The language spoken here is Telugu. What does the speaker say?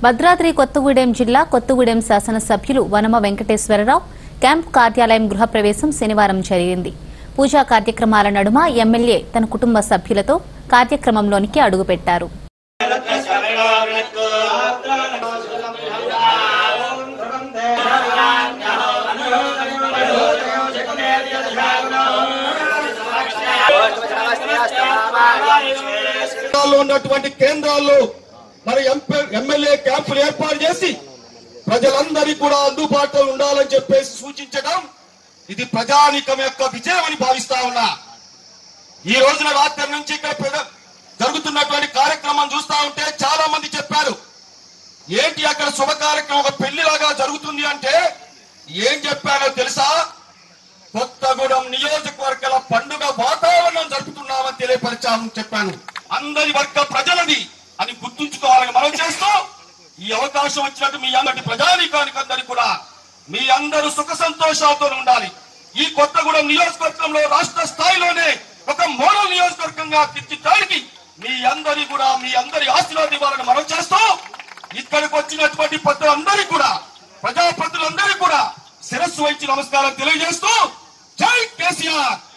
భద్రాద్రి కొత్తగూడెం జిల్లా కొత్తగూడెం శాసనసభ్యులు వనమ వెంకటేశ్వరరావు క్యాంపు కార్యాలయం గృహప్రవేశం శనివారం జరిగింది పూజా కార్యక్రమాల నడుమ ఎమ్మెల్యే తన కుటుంబ సభ్యులతో కార్యక్రమంలోనికి అడుగుపెట్టారు రాష్ట్రాల్లో ఉన్నటువంటి కేంద్రాల్లో మరి ఎంపీ- ఎమ్మెల్యే క్యాంపులు ఏర్పాటు చేసి ప్రజలందరికీ కూడా అందుబాటులో ఉండాలని చెప్పేసి సూచించడం ఇది ప్రజానీకం యొక్క విజయం అని భావిస్తా ఉన్నా ఈ రోజున రాత్రి నుంచి ఇక్కడ పెద- జరుగుతున్నటువంటి కార్యక్రమం చూస్తా ఉంటే చాలా మంది చెప్పారు ఏంటి అక్కడ శుభ కార్యక్రమం ఒక పెళ్లిలాగా జరుగుతుంది అంటే ఏం చెప్పారో తెలుసా కొత్తగూడెం నియోజకవర్గాల పండుగ వాతావరణం జరుపుతున్నామని తెలియపరిచామని చెప్పాను అందరి వర్గ ప్రజలది అని గుర్తుంచుకోవాలని మనం చేస్తూ ఈ అవకాశం వచ్చినట్టు మీ అందరి ప్రజానీకానికి అందరికి కూడా మీ అందరూ సుఖ సంతోషాలతో ఉండాలి ఈ కొత్తగూడెం నియోజకవర్గంలో రాష్ట్ర స్థాయిలోనే ఒక మోడల్ నియోజకవర్గంగా తీర్చిదానికి మీ అందరి కూడా మీ అందరి ఆశీర్వాదం ఇవ్వాలని మనం చేస్తూ ఇక్కడికి వచ్చినటువంటి పెద్దలందరికీ కూడా ప్రజాప్రతినిధులందరికీ కూడా శిరస్సు వహించి నమస్కారం తెలియజేస్తూ జై కేసీఆర్